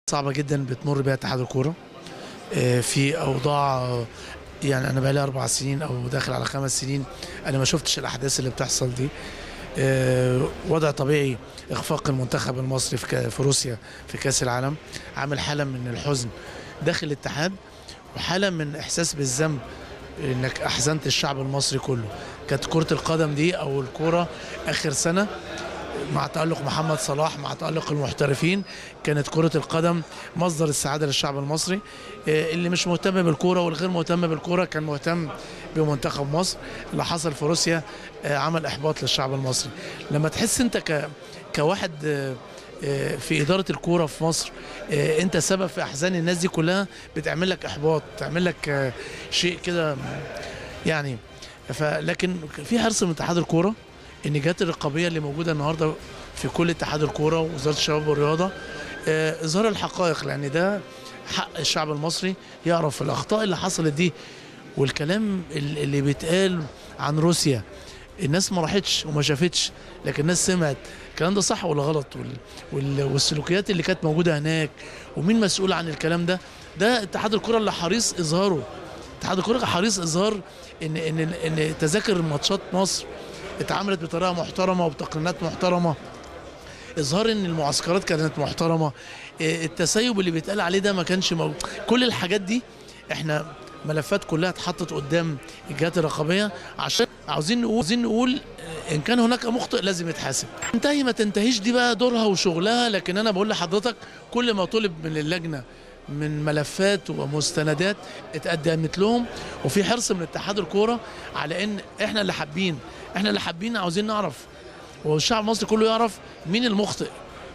صعبة جدا بتمر بها اتحاد الكورة آه، في أوضاع آه، يعني أنا بقالي أربع سنين أو داخل على خمس سنين أنا ما شفتش الأحداث اللي بتحصل دي آه، وضع طبيعي إخفاق المنتخب المصري في كا- في روسيا في كأس العالم عامل حالة من الحزن داخل الاتحاد وحالة من إحساس بالذنب إنك أحزنت الشعب المصري كله كانت كرة القدم دي أو الكورة آخر سنة مع تألق محمد صلاح مع تألق المحترفين كانت كرة القدم مصدر السعادة للشعب المصري آه، اللي مش مهتم بالكورة والغير مهتم بالكورة كان مهتم بمنتخب مصر اللي حصل في روسيا آه، عمل إحباط للشعب المصري لما تحس أنت ك... كواحد آه، آه، في إدارة الكورة في مصر آه، أنت سبب في أحزان الناس دي كلها بتعمل لك إحباط بتعمل لك آه، شيء كده يعني فلكن في حرص من اتحاد الكوره ان الجهات الرقابيه اللي موجوده النهارده في كل اتحاد الكوره ووزاره الشباب والرياضه آه، اظهار الحقائق لان ده حق الشعب المصري يعرف الاخطاء اللي حصلت دي والكلام ال- اللي بيتقال عن روسيا الناس ما راحتش وما شافتش لكن الناس سمعت الكلام ده صح ولا غلط وال... وال... والسلوكيات اللي كانت موجوده هناك ومين مسؤول عن الكلام ده ده اتحاد الكره اللي حريص اظهاره اتحاد الكره حريص اظهار ان ان ان تذاكر ماتشات مصر اتعملت بطريقه محترمه وبتقنيات محترمه اظهار ان المعسكرات كانت محترمه إيه، التسيب اللي بيتقال عليه ده ما كانش موجود كل الحاجات دي احنا ملفات كلها اتحطت قدام الجهات الرقابيه عشان عاوزين نقول عاوزين نقول آه، ان كان هناك مخطئ لازم يتحاسب تنتهي ما تنتهيش دي بقى دورها وشغلها لكن انا بقول لحضرتك كل ما طلب من اللجنه من ملفات ومستندات اتقدمت لهم وفي حرص من اتحاد الكوره على ان احنا اللي حابين احنا اللي حابين عاوزين نعرف والشعب المصري كله يعرف مين المخطئ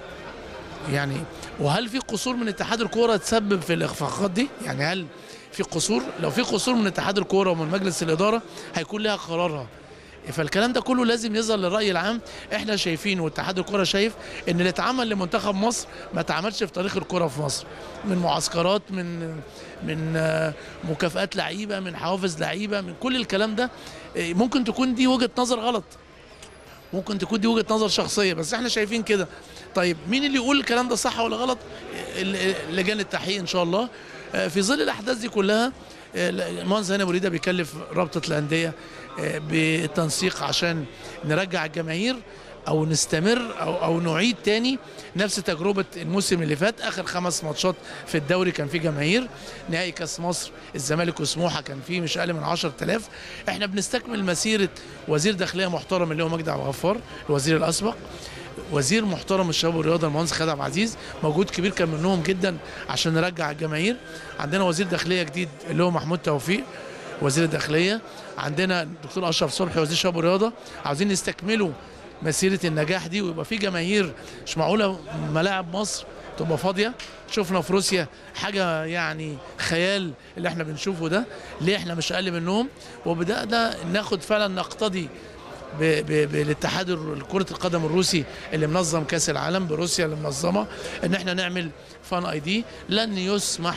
يعني وهل في قصور من اتحاد الكوره تسبب في الاخفاقات دي يعني هل في قصور لو في قصور من اتحاد الكوره ومن مجلس الاداره هيكون لها قرارها فالكلام ده كله لازم يظهر للراي العام احنا شايفين واتحاد الكوره شايف ان اللي اتعمل لمنتخب مصر ما اتعملش في تاريخ الكوره في مصر من معسكرات من من آه، مكافآت لعيبه من حوافز لعيبه من كل الكلام ده آه، ممكن تكون دي وجهه نظر غلط ممكن تكون دي وجهه نظر شخصيه بس احنا شايفين كده طيب مين اللي يقول الكلام ده صح ولا غلط ال- ال- لجان التحقيق ان شاء الله آه، في ظل الاحداث دي كلها آه، المهندس هاني مريده بيكلف رابطه الانديه آه، بالتنسيق عشان نرجع الجماهير او نستمر او او نعيد تاني نفس تجربه الموسم اللي فات اخر خمس ماتشات في الدوري كان فيه جماهير نهائي كاس مصر الزمالك وسموحه كان فيه مش اقل من 10000 احنا بنستكمل مسيره وزير داخليه محترم اللي هو مجدي عبد الغفار الوزير الاسبق وزير محترم الشباب والرياضه المهندس خالد عبد العزيز موجود كبير كان منهم جدا عشان نرجع الجماهير عندنا وزير داخليه جديد اللي هو محمود توفيق وزير الداخليه عندنا الدكتور اشرف صبحي وزير الشباب والرياضه عاوزين نستكملوا مسيره النجاح دي ويبقى في جماهير مش معقوله ملاعب مصر تبقى فاضيه شفنا في روسيا حاجه يعني خيال اللي احنا بنشوفه ده ليه احنا مش اقل منهم وبدانا ناخد فعلا نقتضي ب- ب- بالاتحاد ال- كرة القدم الروسي اللي منظم كأس العالم بروسيا اللي منظمة ان احنا نعمل فان اي دي لن يسمح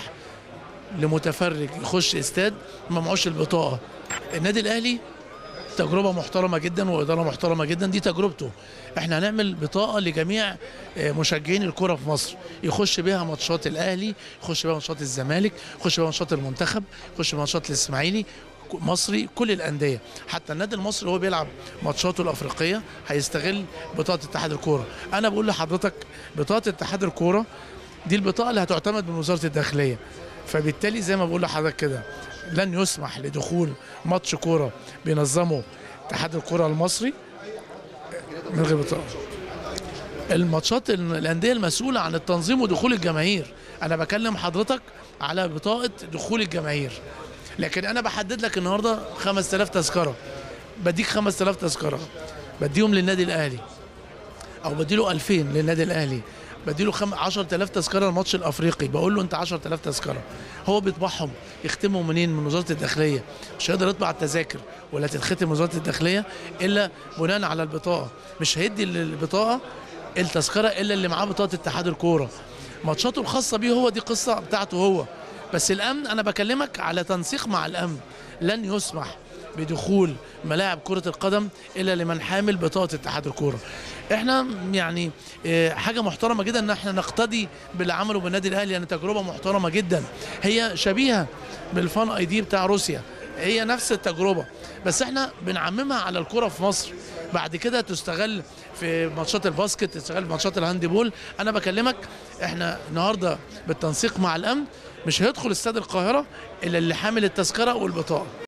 لمتفرج يخش استاد ما معوش البطاقة النادي الاهلي تجربة محترمة جدا وإدارة محترمة جدا دي تجربته احنا هنعمل بطاقة لجميع آه، مشجعين الكرة في مصر يخش بيها ماتشات الأهلي يخش بيها ماتشات الزمالك يخش بيها ماتشات المنتخب يخش بيها ماتشات الإسماعيلي ك- مصري كل الأندية حتى النادي المصري وهو بيلعب ماتشاته الأفريقية هيستغل بطاقة اتحاد الكورة أنا بقول لحضرتك بطاقة اتحاد الكورة دي البطاقة اللي هتعتمد من وزارة الداخلية فبالتالي زي ما بقول لحضرتك كده لن يسمح لدخول ماتش كورة بينظمه اتحاد الكرة المصري من غير بطاقة الماتشات ال- الأندية المسؤولة عن التنظيم ودخول الجماهير أنا بكلم حضرتك على بطاقة دخول الجماهير لكن أنا بحدد لك النهاردة 5000 تذكرة بديك 5000 تذكرة بديهم للنادي الأهلي او بديله 2000 للنادي الاهلي بديله خم... 10000 تذكره الماتش الافريقي بقول له انت 10000 تذكره هو بيطبعهم يختمهم منين من وزاره الداخليه مش هيقدر يطبع التذاكر ولا تتختم من وزاره الداخليه الا بناء على البطاقه مش هيدي البطاقه التذكره الا اللي معاه بطاقه اتحاد الكوره ماتشاته الخاصه بيه هو دي قصه بتاعته هو بس الامن انا بكلمك على تنسيق مع الامن لن يسمح بدخول ملاعب كرة القدم إلا لمن حامل بطاقة اتحاد الكورة احنا يعني آه، حاجة محترمة جدا ان احنا نقتدي باللي عمله بالنادي الاهلي يعني تجربة محترمة جدا هي شبيهة بالفان اي دي بتاع روسيا هي نفس التجربة بس احنا بنعممها على الكرة في مصر بعد كده تستغل في ماتشات الباسكت تستغل في ماتشات الهاندبول انا بكلمك احنا النهارده بالتنسيق مع الامن مش هيدخل استاد القاهره الا اللي حامل التذكره والبطاقه